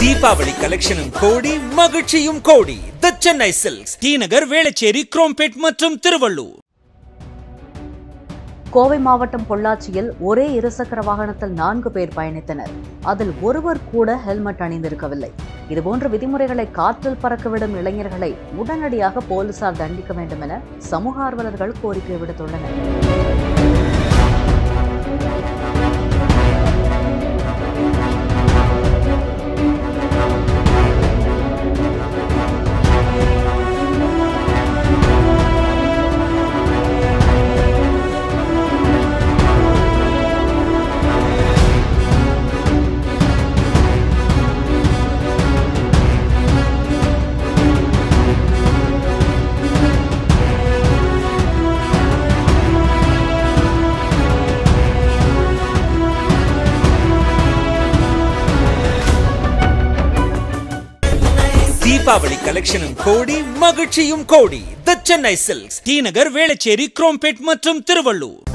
தீபாவளி கலெக்ஷனும் கோடி மகிழ்ச்சியும் crore the Chennai silks T Nagar Velachery Chromepet மற்றும் திருவள்ளூர் கோவை மாவட்டம் பொள்ளாச்சியில் ஒரே இருசக்கர வாகனத்தில் நான்கு பேர் பயணித்தனர் அதில் ஒருவர் கூட ஹெல்மெட் அணிந்திருக்கவில்லை இதுபோன்ற விதிமுறைகளை காற்றில் பறக்கவிடும் இளைஞர்களை உடனடியாக போலீசார் தண்டிக்க வேண்டும் என சமூக ஆர்வலர்கள் கோரிக்கை விடுத்துள்ளனர் தீபாவளி கலெக்ஷனும் கோடி மகிழ்ச்சியும் கோடி தி சென்னை சில்க்ஸ் டி நகர் வேளச்சேரி குரோம்பேட் மற்றும் திருவள்ளூர்